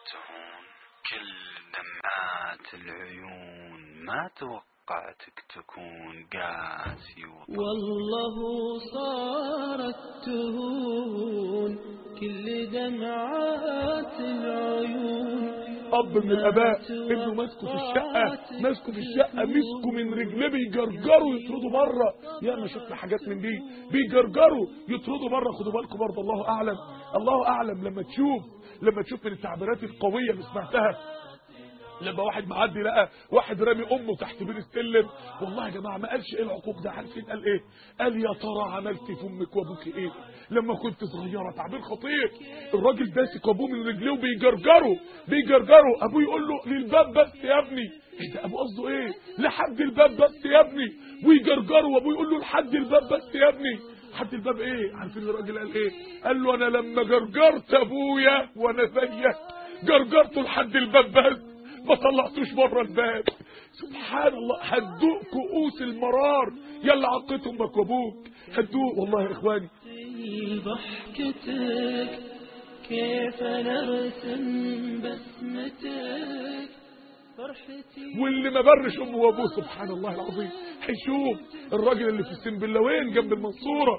تهون كل دمعات العيون ما توقعتك تكون قاسي وطن والله صارت تهون كل دمعات العيون اب من الاباء ابنه ماسكه في الشقه ماسكه في الشقه مسكه من رجليه بيجرجروا يطردوا بره يا ما شفنا حاجات من دي بيجرجروا يطردوا بره خدوا بالكم برضه الله اعلم الله اعلم لما تشوف لما تشوف من التعبيرات القويه اللي سمعتها لما واحد معدي لقى واحد رامي امه تحت بير السلم والله يا جماعه ما قالش ايه العقوق ده عارفين قال ايه قال يا ترى عملت في امك وابوك ايه لما كنت صغيره تعبير خطير الراجل ماسك ابوه من رجليه وبيجرجره بيجرجره ابوه يقول له للباب بس يا ابني ايه ده ابوه قصده ايه لحد الباب بس يا ابني ويجرجره وابوه يقول له لحد الباب بس يا ابني لحد الباب ايه عارفين الراجل قال ايه قال له انا لما جرجرت ابويا وانا زيك جرجرته لحد الباب بس ما طلعتوش بره الباب سبحان الله هتدوق كؤوس المرار يلا عقيت امك وابوك هتدوق والله يا اخواني ضحكتك كيف نرسم بسمتك فرحتي واللي ما برش امه وابوه سبحان الله العظيم هيشوف الراجل اللي في السنبلاوين جنب المنصوره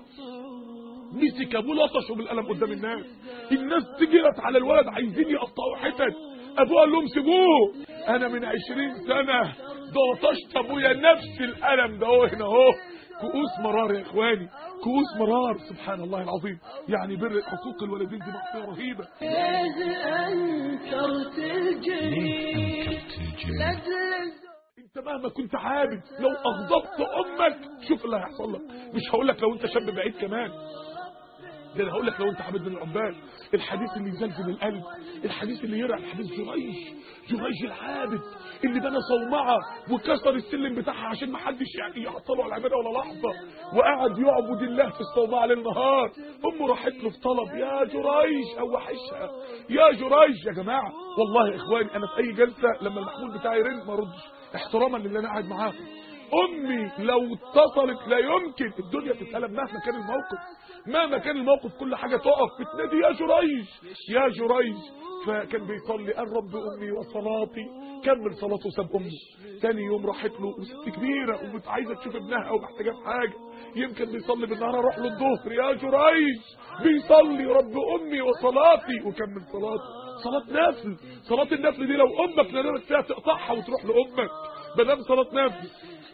مسك ابوه لطشه بالقلم قدام الناس الناس تجرت على الولد عايزين يقطعوا حتت ابوه قال لهم سيبوه انا من عشرين سنه ضغطشت ابويا نفس القلم ده هو هنا اهو كؤوس مرار يا اخواني كؤوس مرار سبحان الله العظيم يعني بر حقوق الوالدين دي معصيه رهيبه ليه انكرت الجميل لجل انت مهما كنت عابد لو اغضبت امك شوف اللي هيحصل لك مش هقول لك لو انت شاب بعيد كمان ده انا هقول لك لو انت عبد من العباد الحديث اللي يزلزل القلب الحديث اللي يرعب حديث جريج جريج العابد اللي بنى صومعه وكسر السلم بتاعها عشان ما حدش يعني يعطله على العباده ولا لحظه وقعد يعبد الله في الصومعه ليل نهار امه راحت له في طلب يا جريج او وحشها يا جريج يا جماعه والله يا اخواني انا في اي جلسه لما المحمول بتاعي يرن ما اردش احتراما للي انا قاعد معاهم امي لو اتصلت لا يمكن الدنيا تتقلب مهما كان الموقف مهما كان الموقف كل حاجه تقف بتنادي يا جريج يا جريج فكان بيصلي قال رب امي وصلاتي كمل صلاته وساب امه تاني يوم راحت له وست كبيره وعايزه تشوف ابنها او محتاجاه في حاجه يمكن بيصلي بالنهار اروح له الظهر يا جريج بيصلي رب امي وصلاتي وكمل صلاته صلاه نفل صلاه النفل دي لو امك ندمت فيها تقطعها وتروح لامك بدل صلاه نفل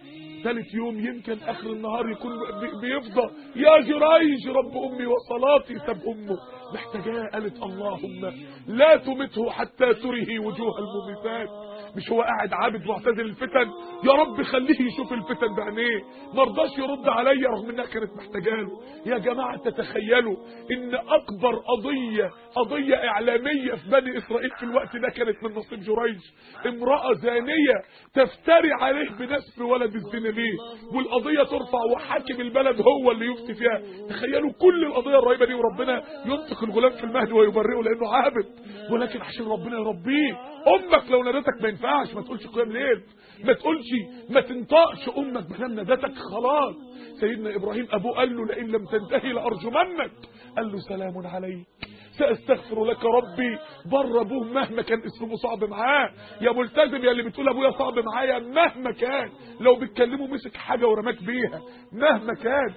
ثالث يوم يمكن اخر النهار يكون بي- بيفضى يا جريج رب امي وصلاتي ساب امه محتاجاه قالت اللهم لا تمته حتى تره وجوه المميتات مش هو قاعد عابد معتزل الفتن يا رب خليه يشوف الفتن بعينيه ما رضاش يرد عليا رغم انها كانت محتاجه له يا جماعه تتخيلوا ان اكبر قضيه قضيه اعلاميه في بني اسرائيل في الوقت ده كانت من نصيب جريج امراه زانيه تفتري عليه بنسب ولد الزنا ليه والقضيه ترفع وحاكم البلد هو اللي يفتي فيها تخيلوا كل القضيه الرهيبه دي وربنا ينطق الغلام في المهد ويبرئه لانه عابد ولكن عشان ربنا يربيه امك لو نادتك ما ينفعش ما تقولش قيام ليل ما تقولش ما تنطقش امك ما دام نادتك خلاص سيدنا ابراهيم ابوه قال له لئن لم تنتهي لارجمنك قال له سلام عليك ساستغفر لك ربي بر ابوه مهما كان اسمه صعب معاه يا ملتزم يا اللي بتقول ابويا صعب معايا مهما كان لو بتكلمه مسك حاجه ورماك بيها مهما كان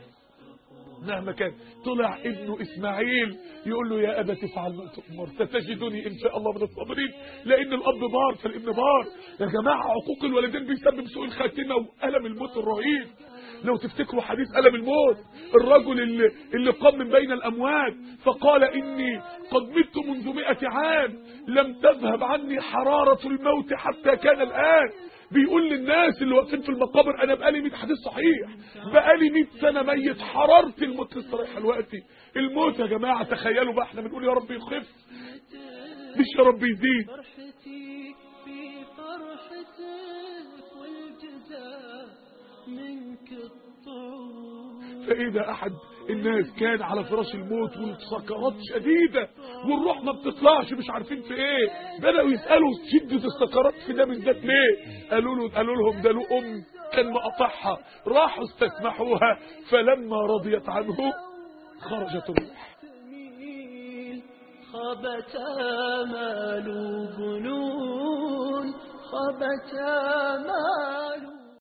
مهما كان طلع ابنه اسماعيل يقول له يا ابا تفعل ما تؤمر ستجدني ان شاء الله من الصابرين لان الاب بار فالابن بار يا جماعه عقوق الوالدين بيسبب سوء الخاتمه والم الموت الرهيب لو تفتكروا حديث ألم الموت الرجل اللي, اللي قام من بين الأموات فقال إني قد مت منذ مئة عام لم تذهب عني حرارة الموت حتى كان الآن بيقول للناس اللي واقفين في المقابر انا بقالي 100 حديث صحيح بقالي 100 سنه ميت حراره الموت لسه رايحه دلوقتي الموت يا جماعه تخيلوا بقى احنا بنقول يا رب يخف مش يا رب يزيد فرحتي في فرحتك والجزاء منك الطعون فإذا أحد الناس كان على فراش الموت والسكرات شديدة والروح ما بتطلعش مش عارفين في ايه بدأوا يسألوا شدة السكرات في ده بالذات ليه قالوا له قالوا لهم ده له أم كان مقطعها راحوا استسمحوها فلما رضيت عنه خرجت الروح جميل خابت آمال خبت آمال